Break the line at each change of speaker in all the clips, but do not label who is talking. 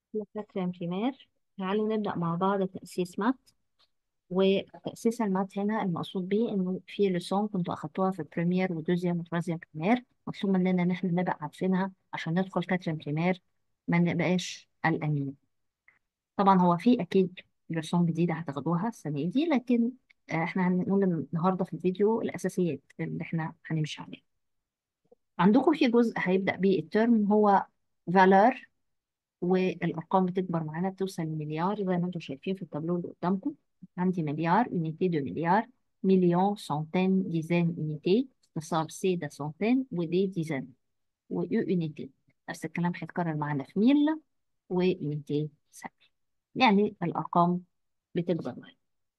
فاكرة امتيمار تعالوا نبدأ مع بعض تأسيس مات وتأسيس المات هنا المقصود بيه إنه في لسون كنتوا أخدتوها في بريمير ودوزيام وترازيام بريمير مطلوب مننا إن إحنا نبقى عارفينها عشان ندخل كاترين بريمير ما نبقاش قلقانين طبعا هو في أكيد لسون جديدة هتاخدوها السنة دي لكن آه، إحنا هنقول النهاردة في الفيديو الأساسيات اللي إحنا هنمشي عليها عندكم في جزء هيبدأ بيه الترم هو فالور والارقام بتكبر معانا بتوصل لمليار زي ما انتم شايفين في التابلو اللي قدامكم عندي مليار يونيتي دو مليار مليون سنتين ديزين يونيتي اختصار سي ده سنتين ودي ديزين ويو يونيتي نفس الكلام هيتكرر معانا في ميل ويونيتي سامبل يعني الارقام بتكبر معانا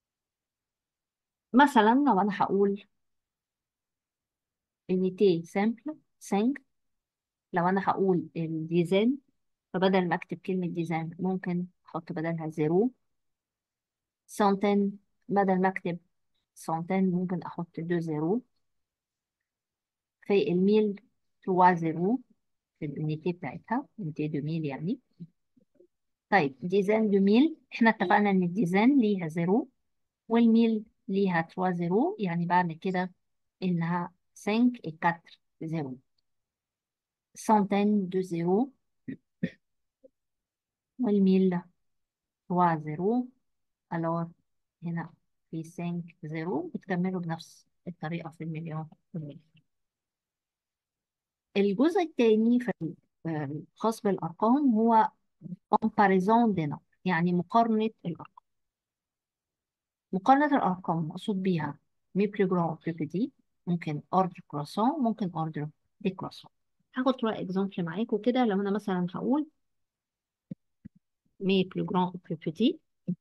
مثلا لو انا هقول يونيتي سامبل سنج لو انا هقول الديزين فبدل ما اكتب كلمة ديزين ممكن احط بدلها زيرو سنتين بدل ما اكتب سنتين ممكن احط دو زيرو في الميل تروا زيرو في اليونيتي بتاعتها يونيتي دو ميل يعني طيب ديزين دو ميل احنا اتفقنا ان الديزين ليها زيرو والميل ليها تروا زيرو يعني بعمل كده انها 5 et 4 زيرو سنتين دو زيرو والميل تروا زيرو الور هنا في 5 زيرو بتكملوا بنفس الطريقة في المليون والمليون الجزء الثاني في الخاص بالأرقام هو comparison des nombres يعني مقارنة الأرقام مقارنة الأرقام مقصود بيها مي بلو جران بلو بيتي ممكن اوردر كرواسون ممكن اوردر دي كرواسون هاخد شوية اكزامبل معاكم كده لو أنا مثلا هقول مي بلو جران بلو بيتي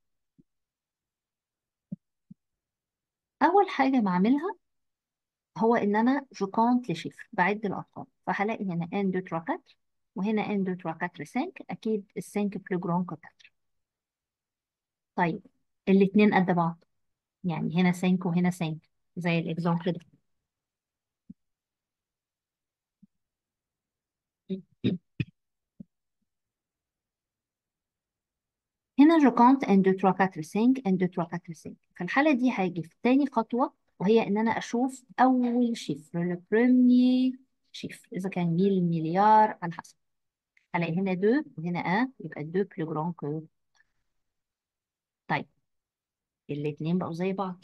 أول حاجة بعملها هو إن أنا جو كونت لي شيفر بعد الأرقام فهلاقي هنا 1 2 3 4 وهنا 1 2 3 4 5 أكيد ال 5 بلو جران كو 4 طيب الاتنين قد بعض يعني هنا 5 وهنا 5 زي الاكزامبل ده هنا جو كونت 1 2 3 4 5 1 2 3 4 5 في الحالة دي هاجي في تاني خطوة وهي إن أنا أشوف أول شيفر لو بروميي شيفر إذا كان ميل مليار على حسب هلاقي هنا 2 وهنا 1 يبقى 2 بلو جران كو طيب الاتنين بقوا زي بعض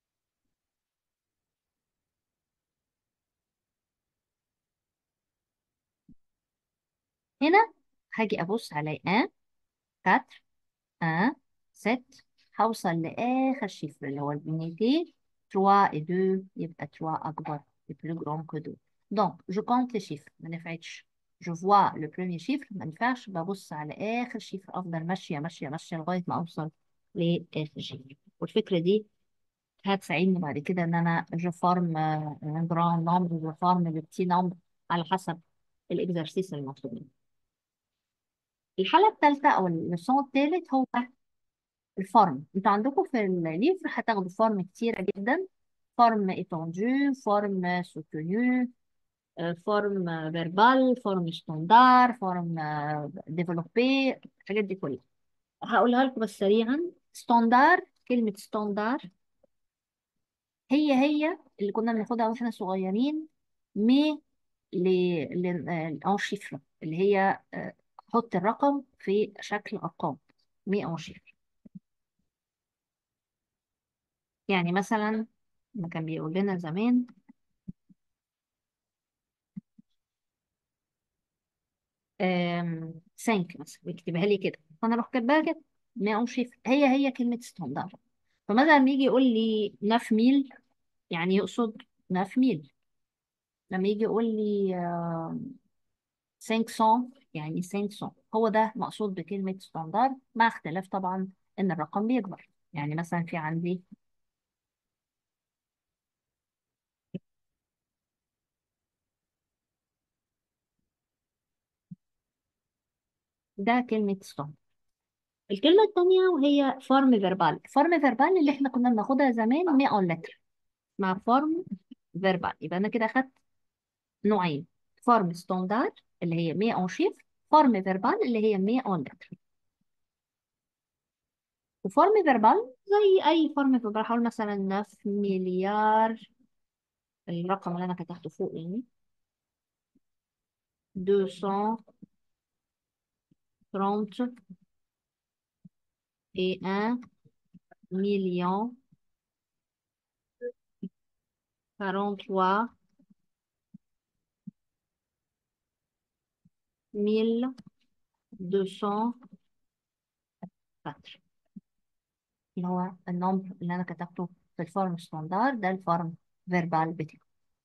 هنا هاجي أبص على 1 4 1 7 هوصل لآخر شيفر اللي هو اليونيتي 3 et 2 يبقى 3 أكبر plus grand que 2 donc je compte les chiffres ما نفعتش je vois le premier chiffre ما نفعش ببص على آخر شيفر أفضل ماشية ماشية ماشية لغاية ما أوصل لآخر شيفر والفكرة دي هتساعدني بعد كده إن أنا je forme un grand nombre je forme le petit nombre على حسب الإكزرسيس المطلوب مني الحالة الثالثة أو اللسون الثالث هو الفورم انتوا عندكم في الليفر هتاخدوا فورم كتيرة جدا فورم étendu فورم soutenu فورم فيربال فورم ستاندار فورم ديفلوبي الحاجات دي كلها هقولها لكم بس سريعا ستاندار كلمة ستاندار هي هي اللي كنا بناخدها واحنا صغيرين مي ل ل شيفر اللي هي آه، حط الرقم في شكل ارقام مي ان شيفر يعني مثلا ما كان بيقول لنا زمان آم، سانك مثلا بيكتبها لي كده فانا اروح كاتباها كده ما اقومش هي هي كلمه ستاندرد فمثلا لما يجي يقول لي ناف ميل يعني يقصد ناف ميل لما يجي يقول لي آم، 500 يعني 500 هو ده مقصود بكلمه ستاندرد مع اختلاف طبعا ان الرقم بيكبر يعني مثلا في عندي ده كلمه ستاندرد الكلمه الثانيه وهي فورم فيربال فورم فيربال اللي احنا كنا بناخدها زمان 100 لتر مع فورم فيربال يبقى انا كده اخدت نوعين فورم ستاندرد اللي هي 100 اون شيفر فورم فيربال اللي هي 100 اون لتر وفورم فيربال زي أي فورم فيربال هقول مثلا 9 مليار الرقم اللي أنا كتبته فوق يعني 230 et 1 million 43 1204 اللي هو النمبر اللي أنا كتبته في الفورم ستاندار ده الفورم فيربال بتاعه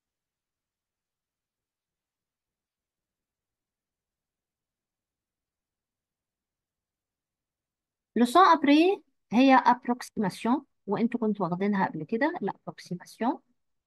لوسون ابري هي ابروكسيماسيون وانتوا كنتوا واخدينها قبل كده الابروكسيماسيون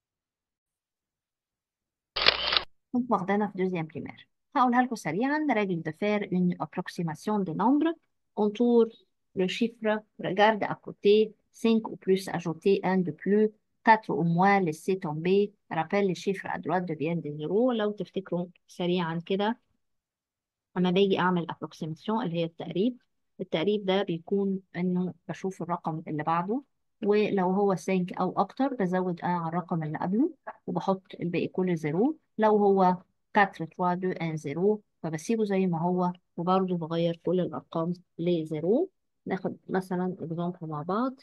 كنت واخدانا في دوزيام بريمير هقولها لكم سريعا règle de faire une approximation des nombres entoure le chiffre regarde à côté 5 ou plus ajouter 1 de plus 4 ou moins laisser tomber rappelle les chiffres à droite deviennent des zéros لو تفتكروا سريعا كده لما باجي اعمل ابروكسيماسيون اللي هي التقريب التقريب ده بيكون انه بشوف الرقم اللي بعده ولو هو سينك او اكتر بزود انا على الرقم اللي قبله وبحط الباقي كله زيرو لو هو 4 3 2 1 0 فبسيبه زي ما هو وبرضه بغير كل الارقام لزيرو ناخد مثلا اكزامبل مع بعض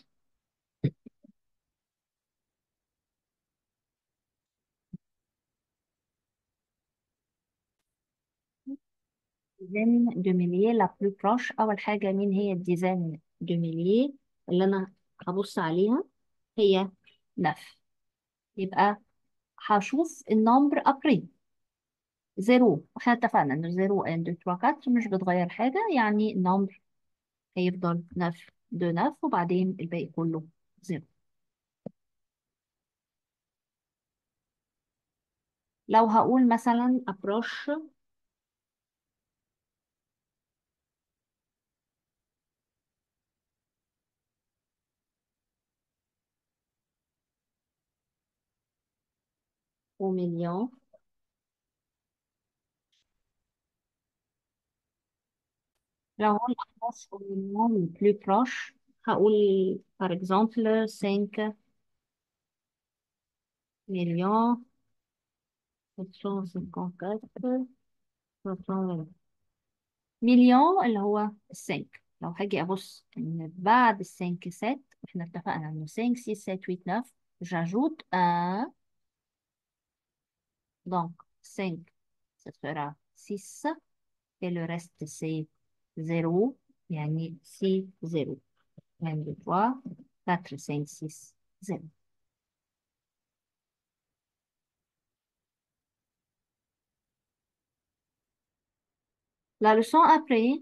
ديزاين دو ميلييه لا بلو بروش اول حاجه مين هي الديزاين دو ميلييه اللي انا هبص عليها هي نف يبقى هشوف النمبر ابري زيرو احنا اتفقنا ان زيرو ان دو تروا كاتر مش بتغير حاجه يعني النمبر هيفضل نف دو نف وبعدين الباقي كله زيرو لو هقول مثلا ابروش ومليون لو هقول ابروش ومليون بلو بروش هقول par exemple 5 مليون 754 720 مليون اللي هو السنك لو هاجي ابص ان بعد السنك 7 احنا اتفقنا انه 5 6 7 8 9 j'ajoute un donc 5 ça fera 6 et le reste c'est 0 يعني c'est 0 1 2 3 4 5 6 0 la leçon après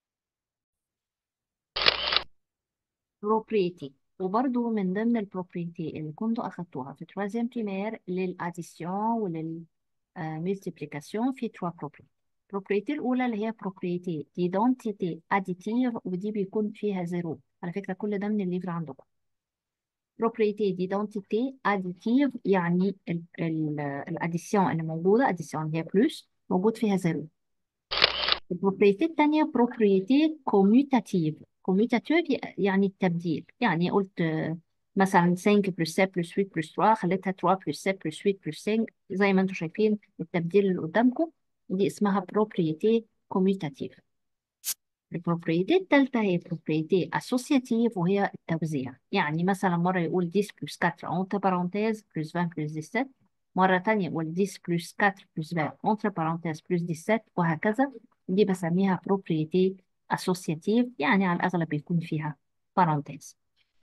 propriété وبرضو من ضمن البروبريتي اللي كنتوا أخدتوها في troisième primaire للأديسيون وللملتيبليكاسيون في trois propriétés البروبريتي الأولى اللي هي بروبريتي ديدونتيتي أديتيف ودي بيكون فيها زيرو على فكرة كل ده من الليفر عندكم بروبريتي ديدونتيتي أديتيف يعني الأديسيون اللي موجودة أديسيون هي بلس موجود فيها زيرو البروبريتي الثانية بروبريتي كوميوتاتيف كوميوتاتيف يعني التبديل يعني قلت آه، مثلا 5 بلس 7 بلس 8 بلس 3 خليتها 3 بلس 7 بلس 8 بلس 5 زي ما انتم شايفين التبديل اللي قدامكم دي اسمها بروبريتي كوميوتاتيف البروبريتي الثالثة هي بروبريتي اسوسياتيف وهي التوزيع يعني مثلا مرة يقول 10 بلس 4 entre parenthèses بلس 20 بلس 17 مرة تانية يقول 10 بلس 4 بلس 20 entre parenthèses بلس 17 وهكذا دي بسميها بروبريتي اسوسياتيف يعني على الأغلب بيكون فيها parenthèse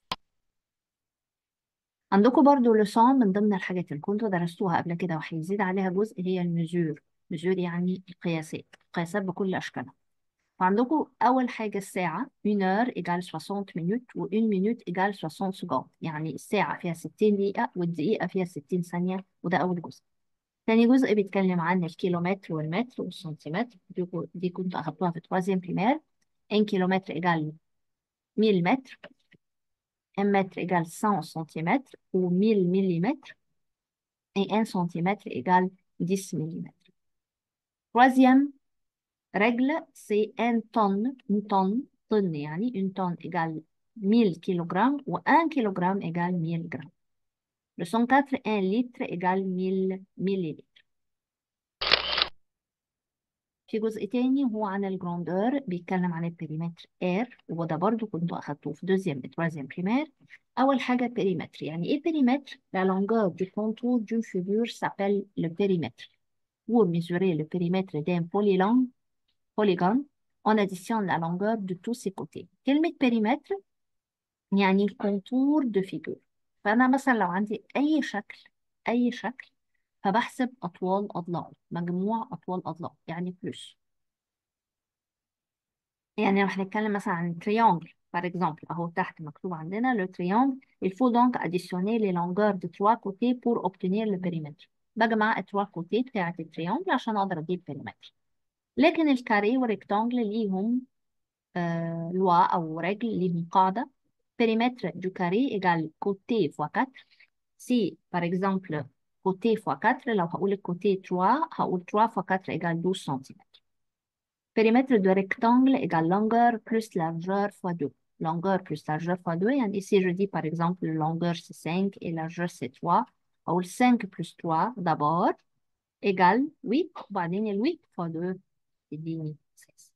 عندكم برضو لسان من ضمن الحاجات اللي كنتوا درستوها قبل كده وهيزيد عليها جزء هي المزور مزور يعني القياسات القياسات بكل أشكالها فعندكم أول حاجة الساعة 1 heure égale 60 minutes و 1 minute égale 60 secondes يعني الساعة فيها 60 دقيقة والدقيقة فيها 60 ثانية وده أول جزء تاني جزء بيتكلم عن الكيلومتر والمتر والسنتيمتر دي, دي كنت أخدتوها في troisième primaire 1 كيلومتر égale 1000 متر 1 mètre égale 100 cm ou 1000 mm et 1 cm égale 10 mm. Troisième règle, c'est 1 tonne, une tonne, tonne يعني une tonne égale 1000 kg و 1 kg égale 1000 g le 104 1 litre égale 1000 millilitres في جزء تاني هو عن الجراندور بيتكلم عن البريمتر ار وده برضو كنتوا اخدتوه في دوزيام et troisième primaire اول حاجه بريمتر يعني ايه بريمتر la longueur du contour d'une figure s'appelle le périmètre pour mesurer le périmètre d'un polylone polygone on additionne la longueur de tous ses côtés كلمه بريمتر يعني الكونتور دو فيجور فانا مثلا لو عندي اي شكل اي شكل فبحسب اطوال اضلاعه مجموع اطوال اضلاعه يعني بلس يعني لو هنتكلم مثلا عن تريانجل par exemple اهو تحت مكتوب عندنا le triangle il faut donc additionner les longueurs de trois côtés pour obtenir le périmètre بجمع التروا كوتي بتاعة التريانجل عشان اقدر اجيب بيريمتر لكن الكاري والريكتانجل ليهم آه لوا او رجل ليهم قاعدة périmètre du carré égale côté fois 4 si par exemple côté fois 4 لو هقول الكوتي 3 هقول 3 fois 4 égale 12 cm périmètre de rectangle égale longueur plus largeur fois 2 longueur plus largeur fois 2 يعني ici je dis par exemple longueur c'est 5 et largeur c'est 3 هقول 5 plus 3 d'abord égale 8 وبعدين ال 8 fois 2 يديني 16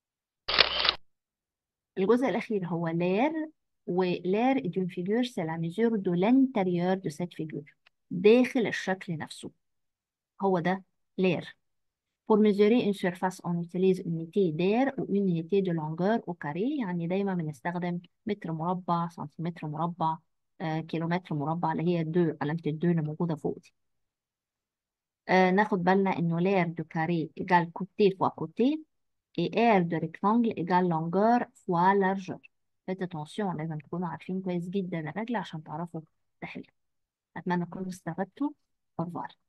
الجزء الأخير هو l'air ولير d'une figure c'est la mesure de l'intérieur de cette figure داخل الشكل نفسه هو ده l'air pour mesurer une surface on utilise une unité d'air ou une unité de longueur au carré يعني دايما بنستخدم متر مربع سنتيمتر مربع آه، كيلومتر مربع اللي هي الدو علامة الدو اللي موجودة فوق دي آه، ناخد بالنا انه l'air de carré égale côté fois côté et air de rectangle égale longueur fois largeur faites attention لازم تكونوا عارفين كويس جدا الرجل عشان تعرفوا تحلوا أتمنى تكونوا استفدتوا au revoir